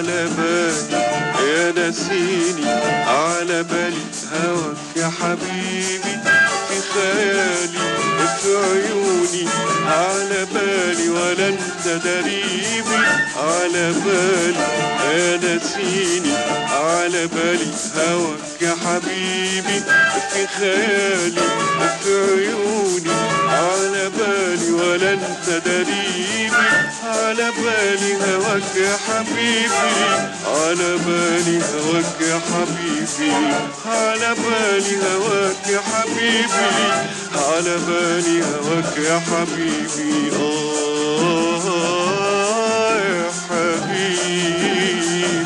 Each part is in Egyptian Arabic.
على بالي يا نسيني على بالي هواك يا حبيبي في خيالي في عيوني على بالي ولا انت دريبي على بالي يا نسيني على بالي هواك يا حبيبي في خيالي في عيوني على بالي ولا انت دريبي على بالي هواك يا حبيبي على بالي هواك يا حبيبي على بالي هواك يا حبيبي على بالي هواك يا حبيبي آه يا حبيبي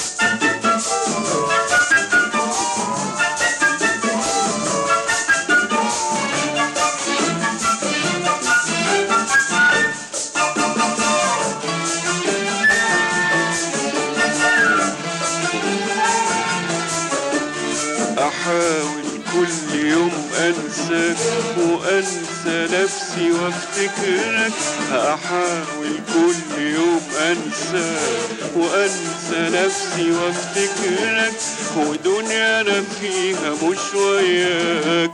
أحاول كل يوم أنساك وأنسى نفسي وافتكرك أحاول كل يوم أنساك وأنسى نفسي وافتكرك ودنيا أنا فيها مش وياك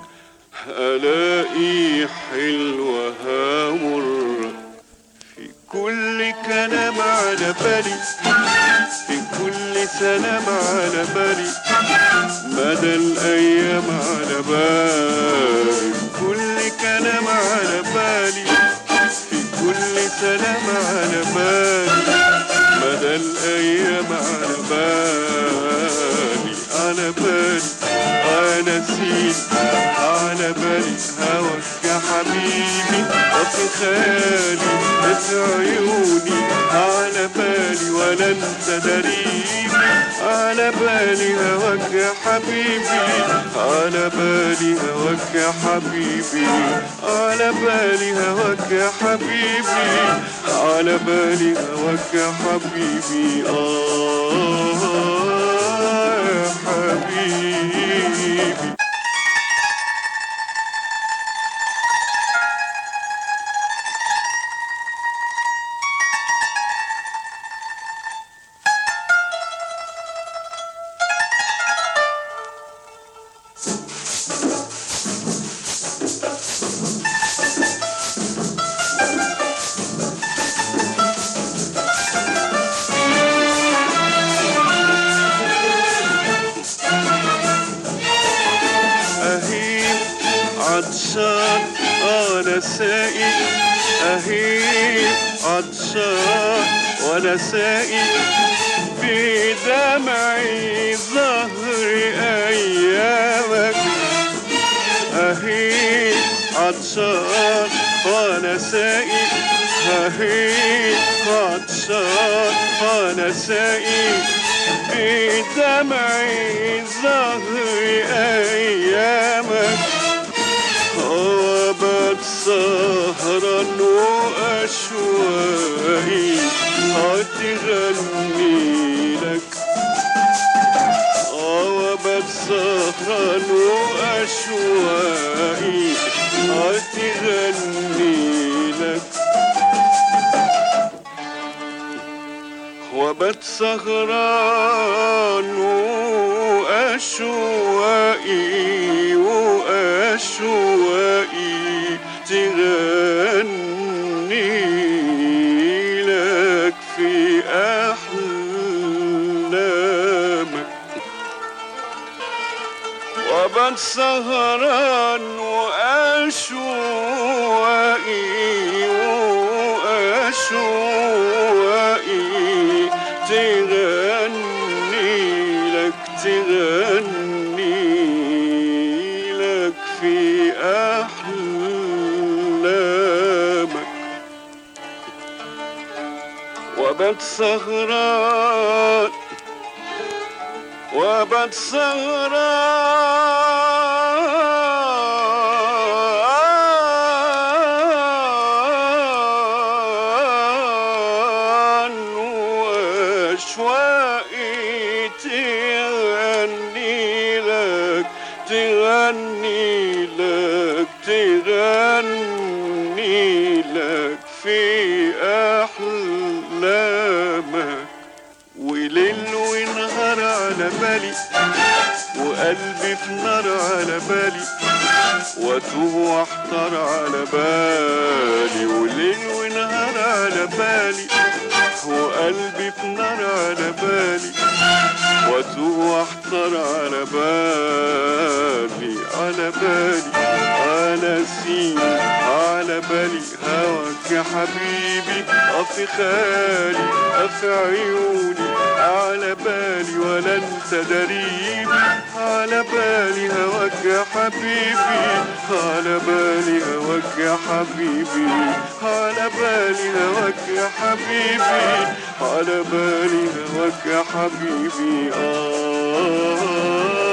ألاقي حلوها مرة في كل كلام على بالي في كل سلام على بالي مدى الأيام على بالي كل كلام على بالي في كل سلام على بالي مدى الأيام على بالي على بالي أنا نسيت على بالي هواك يا حبيبي وفي خيالي في عيوني على بالي ولا انت دريبي على بالي هواك يا حبيبي على بالي هواك يا حبيبي على بالي هواك يا حبيبي على بالي هواك يا حبيبي آه يا حبيبي أهيب عطشان أنا سائق أهيب عطشان وأنا سائق بدمعي ظهر أيامك أهيب عطشان وأنا سائق أهيب عطشان وأنا سائق بدمعي ظهر أيامك وبات سهرا وأشواقي هتغني لك وبات سهرا وأشواقي هتغني لك وبت سهران وأشواقي وأشواقي تغني لك في أحلامك وبت سهران وأشواقي وأشواقي تغني لك تغني لك في أحلامك وبت سهران وبت سهران وأشواقي تغني لك تغني لك تغني لك في أحلامك وليل ونهار على بالي وقلبي في نار على بالي واتوه واحتار على بالي وليل ونهار على بالي وقلبي في نار على بالي واتوه واحتار على بالي على بالي على سين على بالي هواك يا حبيبي أفي خالي أفي عيوني على بالي ولا انت دريبي على بالي هواك يا حبيبي على بالي هواك يا حبيبي على بالي هواك يا حبيبي على بالي هواك يا حبيبي آه